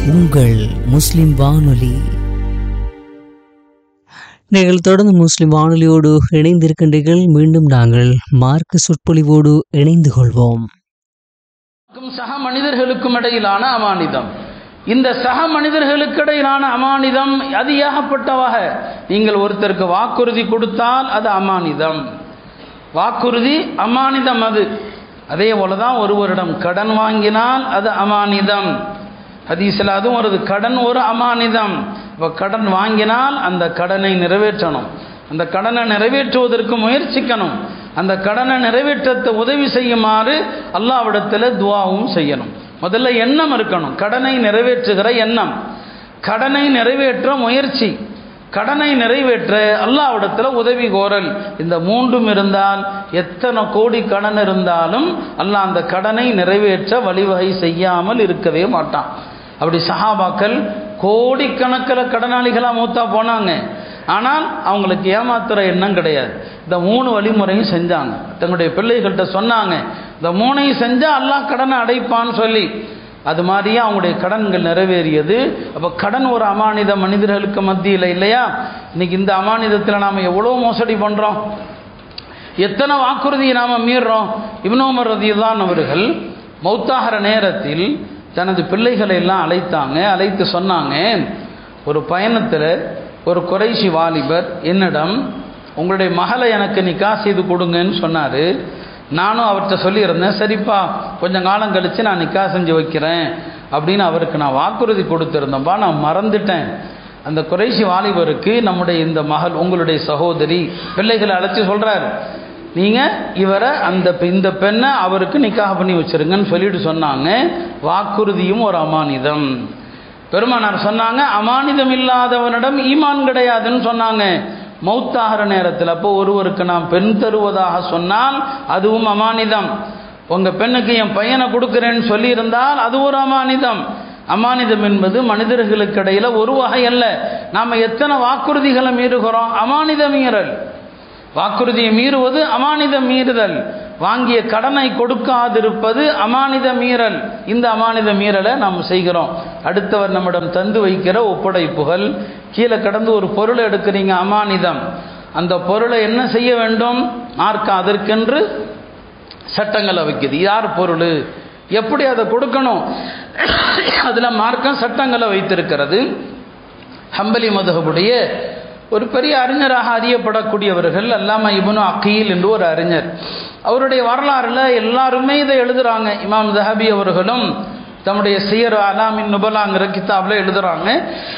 உங்கள் முஸ்லிம் வானொலி நீங்கள் தொடர்ந்து முஸ்லிம் வானொலியோடு இணைந்திருக்கின்றீர்கள் மீண்டும் நாங்கள் மார்க்க சொற்பொழிவோடு இணைந்து கொள்வோம் க்கும் சக மனிதர்களுக்கும் இடையிலான அமானிதம் இந்த சக மனிதர்களுக்கு இடையிலான அமானிதம் அது ஏகப்பட்டவாக நீங்கள் ஒருத்தருக்கு வாக்குறுதி கொடுத்தால் அது அமானிதம் வாக்குறுதி அமானிதம் அது அதே போல தான் ஒருவரிடம் கடன் வாங்கினால் அது அமானிதம் ஹதீஸில் அதுவும் வருது கடன் ஒரு அமானிதம் இப்போ கடன் வாங்கினால் அந்த கடனை நிறைவேற்றணும் அந்த கடனை நிறைவேற்றுவதற்கு முயற்சிக்கணும் அந்த கடனை நிறைவேற்றத்தை உதவி செய்யுமாறு அல்லாவிடத்தில் துவாவும் செய்யணும் முதல்ல எண்ணம் இருக்கணும் கடனை நிறைவேற்றுகிற எண்ணம் கடனை நிறைவேற்ற முயற்சி கடனை நிறைவேற்ற அல்லாவிடத்தில் உதவி கோரல் இந்த மூன்றும் இருந்தால் எத்தனை கோடி கடன் இருந்தாலும் அல்லாஹ் அந்த கடனை நிறைவேற்ற வழிவகை செய்யாமல் இருக்கவே மாட்டான் அப்படி சஹாபாக்கள் கோடிக்கணக்கில் கடனாளிகளாக மூத்தா போனாங்க ஆனால் அவங்களுக்கு ஏமாத்துற எண்ணம் கிடையாது இந்த மூணு வழிமுறையும் செஞ்சாங்க தங்களுடைய பிள்ளைகள்கிட்ட சொன்னாங்க இந்த மூணையும் செஞ்சால் அல்லாஹ் கடனை அடைப்பான்னு சொல்லி அது மாதிரியே அவங்களுடைய கடன்கள் நிறைவேறியது அப்போ கடன் ஒரு அமானித மனிதர்களுக்கு மத்தியில் இல்லையா இன்னைக்கு இந்த அமானிதத்தில் நாம் எவ்வளோ மோசடி பண்ணுறோம் எத்தனை வாக்குறுதியை நாம் மீறுறோம் இப்னோமர் ரதியுல்லான் அவர்கள் மௌத்தாகிற நேரத்தில் தனது பிள்ளைகளை எல்லாம் அழைத்தாங்க அழைத்து சொன்னாங்க ஒரு பயணத்தில் ஒரு குறைசி வாலிபர் என்னிடம் உங்களுடைய மகளை எனக்கு நிக்கா செய்து கொடுங்கன்னு சொன்னார் நானும் அவர்கிட்ட சொல்லியிருந்தேன் சரிப்பா கொஞ்சம் காலம் கழித்து நான் நிக்கா செஞ்சு வைக்கிறேன் அப்படின்னு அவருக்கு நான் வாக்குறுதி கொடுத்துருந்தேன்ப்பா நான் மறந்துட்டேன் அந்த குறைசி வாலிபருக்கு நம்முடைய இந்த மகள் உங்களுடைய சகோதரி பிள்ளைகளை அழைச்சி சொல்கிறார் நீங்கள் இவரை அந்த இந்த பெண்ணை அவருக்கு நிக்காக பண்ணி வச்சிருங்கன்னு சொல்லிட்டு சொன்னாங்க வாக்குறுதியும் ஒரு அமானிதம் பெருமானார் சொன்னாங்க அமானிதம் இல்லாதவனிடம் ஈமான் கிடையாதுன்னு சொன்னாங்க மௌத்தாகிற நேரத்தில் அப்போ ஒருவருக்கு நாம் பெண் தருவதாக சொன்னால் அதுவும் அமானிதம் உங்கள் பெண்ணுக்கு என் பையனை கொடுக்குறேன்னு சொல்லியிருந்தால் அது ஒரு அமானிதம் அமானிதம் என்பது மனிதர்களுக்கு இடையில் ஒரு வகை அல்ல நாம் எத்தனை வாக்குறுதிகளை மீறுகிறோம் அமானித மீறல் வாக்குறுதியை மீறுவது அமானித மீறுதல் வாங்கிய கடனை கொடுக்காதிருப்பது அமானித மீறல் இந்த அமானித மீறலை நாம் செய்கிறோம் அடுத்தவர் நம்மிடம் தந்து வைக்கிற ஒப்படைப்புகள் கீழே கடந்து ஒரு பொருளை எடுக்கிறீங்க அமானிதம் அந்த பொருளை என்ன செய்ய வேண்டும் மார்க்க அதற்கென்று சட்டங்களை வைக்குது யார் பொருள் எப்படி அதை கொடுக்கணும் அதில் மார்க்கம் சட்டங்களை வைத்திருக்கிறது ஹம்பலி மதுகபுடைய ஒரு பெரிய அறிஞராக அறியப்படக்கூடியவர்கள் அல்லாம இபனு அக்கீல் என்று ஒரு அறிஞர் அவருடைய வரலாறுல எல்லாருமே இதை எழுதுறாங்க இமாம் ஜஹபி அவர்களும் தம்முடைய சியர் அலாமின் நுபலாங்கிற கிதாபில் எழுதுறாங்க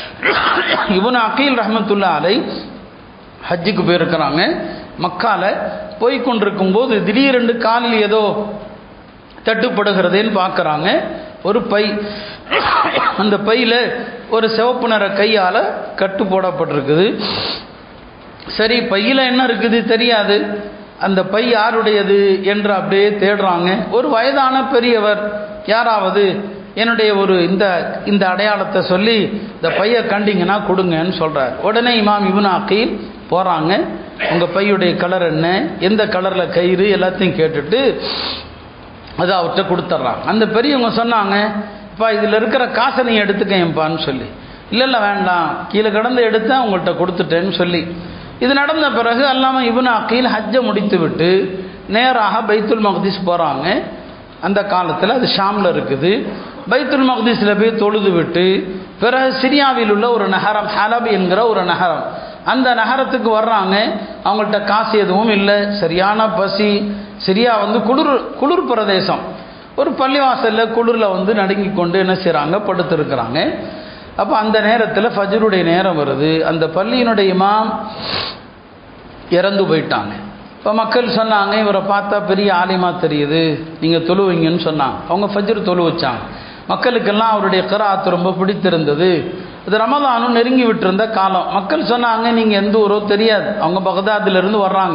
இவனு அக்கீல் ரஹமத்துல்லா அலை ஹஜ்ஜுக்கு போயிருக்கிறாங்க மக்கால போய் கொண்டிருக்கும் போது திடீரென்று காலில் ஏதோ தட்டுப்படுகிறதேன்னு பார்க்குறாங்க ஒரு பை அந்த பையில் ஒரு சிவப்பு நிற கையால் கட்டு போடப்பட்டிருக்குது சரி பையில் என்ன இருக்குது தெரியாது அந்த பை யாருடையது என்று அப்படியே தேடுறாங்க ஒரு வயதான பெரியவர் யாராவது என்னுடைய ஒரு இந்த இந்த அடையாளத்தை சொல்லி இந்த பையை கண்டிங்கன்னா கொடுங்கன்னு சொல்கிறார் உடனே இமாம் இவன் அக்கீல் போகிறாங்க உங்கள் பையுடைய கலர் என்ன எந்த கலரில் கயிறு எல்லாத்தையும் கேட்டுட்டு அதை அவர்கிட்ட கொடுத்துட்றாங்க அந்த பெரியவங்க சொன்னாங்க இப்போ இதில் இருக்கிற காசை நீ எடுத்துக்கேன்ப்பான்னு சொல்லி இல்லை இல்லை வேண்டாம் கீழே கடந்து எடுத்தேன் உங்கள்கிட்ட கொடுத்துட்டேன்னு சொல்லி இது நடந்த பிறகு அல்லாமல் இவனு அக்கீல் ஹஜ்ஜை முடித்து விட்டு நேராக பைத்துல் மக்தீஸ் போகிறாங்க அந்த காலத்தில் அது ஷாமில் இருக்குது பைத்துல் மக்தீஸில் போய் தொழுது விட்டு பிறகு சிரியாவில் உள்ள ஒரு நகரம் ஹலப் என்கிற ஒரு நகரம் அந்த நகரத்துக்கு வர்றாங்க அவங்கள்ட்ட காசு எதுவும் இல்லை சரியான பசி சிரியா வந்து குளிர் குளிர் பிரதேசம் ஒரு பள்ளிவாசலில் குளிரில் வந்து நடுங்கி கொண்டு என்ன செய்கிறாங்க படுத்திருக்கிறாங்க அப்போ அந்த நேரத்தில் ஃபஜருடைய நேரம் வருது அந்த பள்ளியினுடைய இமாம் இறந்து போயிட்டாங்க இப்போ மக்கள் சொன்னாங்க இவரை பார்த்தா பெரிய ஆலிமா தெரியுது நீங்கள் தொழுவீங்கன்னு சொன்னாங்க அவங்க ஃபஜர் தொழு வச்சாங்க மக்களுக்கெல்லாம் அவருடைய கராத்து ரொம்ப பிடித்திருந்தது இது ரமதானும் நெருங்கி விட்டிருந்த காலம் மக்கள் சொன்னாங்க நீங்கள் எந்த ஊரோ தெரியாது அவங்க பகதாதிலிருந்து வர்றாங்க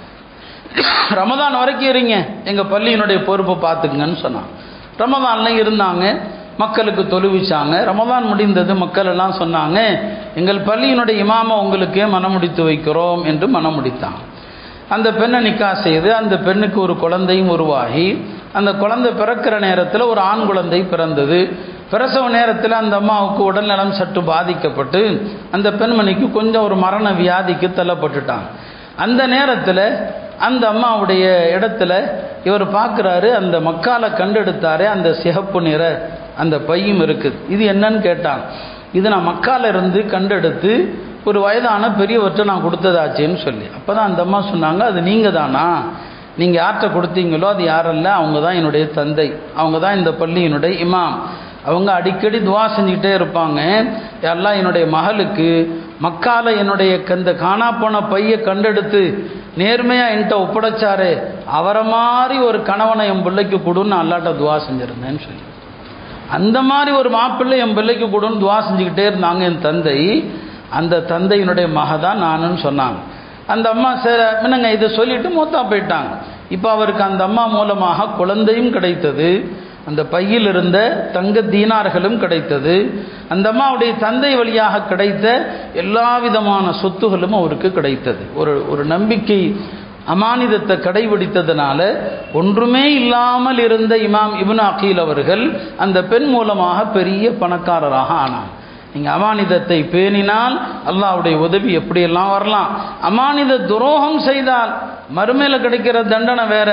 ரமதான் வரைக்கும் இருங்க எங்கள் பள்ளியினுடைய பொறுப்பை பார்த்துக்குங்கன்னு சொன்னாங்க ரமதான்ல இருந்தாங்க மக்களுக்கு தொழுவிச்சாங்க ரமதான் முடிந்தது மக்கள் எல்லாம் சொன்னாங்க எங்கள் பள்ளியினுடைய இமாமை உங்களுக்கே மனமுடித்து வைக்கிறோம் என்று மனமுடித்தாங்க அந்த பெண்ணை நிக்கா செய்து அந்த பெண்ணுக்கு ஒரு குழந்தையும் உருவாகி அந்த குழந்தை பிறக்கிற நேரத்தில் ஒரு ஆண் குழந்தை பிறந்தது பிரசவ நேரத்தில் அந்த அம்மாவுக்கு உடல்நலம் சற்று பாதிக்கப்பட்டு அந்த பெண்மணிக்கு கொஞ்சம் ஒரு மரண வியாதிக்கு தள்ளப்பட்டுட்டாங்க அந்த நேரத்தில் அந்த அம்மாவுடைய இடத்துல இவர் பார்க்குறாரு அந்த மக்கால கண்டெடுத்தாரே அந்த சிகப்பு நிற அந்த பையும் இருக்குது இது என்னன்னு கேட்டாங்க இது நான் மக்கால இருந்து கண்டெடுத்து ஒரு வயதான பெரியவற்றை நான் கொடுத்ததாச்சேன்னு சொல்லி அப்போ தான் அந்த அம்மா சொன்னாங்க அது நீங்கள் தானா நீங்கள் யார்கிட்ட கொடுத்தீங்களோ அது யாரல்ல அவங்க தான் என்னுடைய தந்தை அவங்க தான் இந்த பள்ளியினுடைய இமாம் அவங்க அடிக்கடி துவா செஞ்சுக்கிட்டே இருப்பாங்க எல்லாம் என்னுடைய மகளுக்கு மக்கால என்னுடைய இந்த காணா போன பையை கண்டெடுத்து நேர்மையாக என்கிட்ட ஒப்படைச்சாரு அவரை மாதிரி ஒரு கணவனை என் பிள்ளைக்கு கொடுன்னு அல்லாட்ட துவா செஞ்சுருந்தேன்னு சொல்லி அந்த மாதிரி ஒரு மாப்பிள்ளை என் பிள்ளைக்கு கொடுன்னு துவா செஞ்சுக்கிட்டே இருந்தாங்க என் தந்தை அந்த தந்தையினுடைய மக தான் நானுன்னு சொன்னாங்க அந்த அம்மா சரி என்னங்க இதை சொல்லிட்டு மூத்தா போயிட்டாங்க இப்போ அவருக்கு அந்த அம்மா மூலமாக குழந்தையும் கிடைத்தது அந்த பையில் இருந்த தங்க தீனார்களும் கிடைத்தது அந்த அம்மாவுடைய தந்தை வழியாக கிடைத்த எல்லா விதமான சொத்துகளும் அவருக்கு கிடைத்தது ஒரு ஒரு நம்பிக்கை அமானிதத்தை கடைபிடித்ததுனால ஒன்றுமே இல்லாமல் இருந்த இமாம் இப்னு அகீல் அவர்கள் அந்த பெண் மூலமாக பெரிய பணக்காரராக ஆனார் நீங்கள் அமானிதத்தை பேணினால் அல்லாவுடைய உதவி எப்படியெல்லாம் வரலாம் அமானித துரோகம் செய்தால் மறுமையில் கிடைக்கிற தண்டனை வேற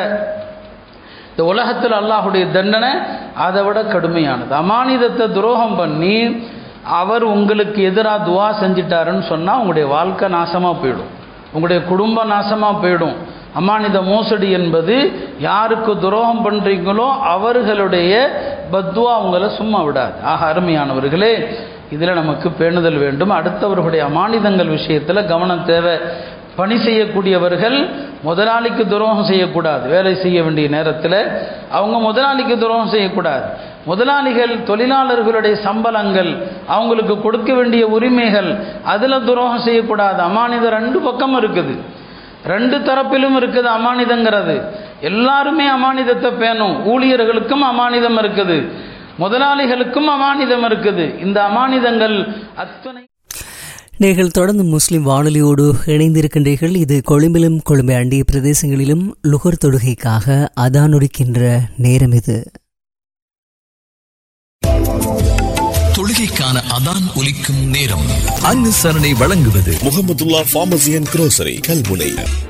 இந்த உலகத்தில் அல்லாஹுடைய தண்டனை அதை விட கடுமையானது அமானிதத்தை துரோகம் பண்ணி அவர் உங்களுக்கு எதிராக துவா செஞ்சிட்டாருன்னு சொன்னால் உங்களுடைய வாழ்க்கை நாசமாக போயிடும் உங்களுடைய குடும்பம் நாசமாக போயிடும் அமானித மோசடி என்பது யாருக்கு துரோகம் பண்ணுறீங்களோ அவர்களுடைய பத்வா உங்களை சும்மா விடாது ஆக அருமையானவர்களே இதில் நமக்கு பேணுதல் வேண்டும் அடுத்தவர்களுடைய அமானிதங்கள் விஷயத்தில் கவனம் தேவை பணி செய்யக்கூடியவர்கள் முதலாளிக்கு துரோகம் செய்யக்கூடாது வேலை செய்ய வேண்டிய நேரத்தில் அவங்க முதலாளிக்கு துரோகம் செய்யக்கூடாது முதலாளிகள் தொழிலாளர்களுடைய சம்பளங்கள் அவங்களுக்கு கொடுக்க வேண்டிய உரிமைகள் அதில் துரோகம் செய்யக்கூடாது அமானிதம் ரெண்டு பக்கம் இருக்குது ரெண்டு தரப்பிலும் இருக்குது அமானிதங்கிறது எல்லாருமே அமானிதத்தை பேணும் ஊழியர்களுக்கும் அமானிதம் இருக்குது முதலாளிகளுக்கும் அமானிதம் இருக்குது இந்த அமானிதங்கள் அத்தனை நீங்கள் தொடர்ந்து முஸ்லிம் வானொலியோடு இணைந்திருக்கின்றீர்கள் இது கொழும்பிலும் கொழும்பை அண்டிய பிரதேசங்களிலும் லுகர் தொடுகைக்காக அதானொடுக்கின்ற நேரம் இது தொழுகைக்கான அதான் ஒலிக்கும் நேரம் அனுசரணை வழங்குவது Mohamedulla pharmacy and grocery Kalmunai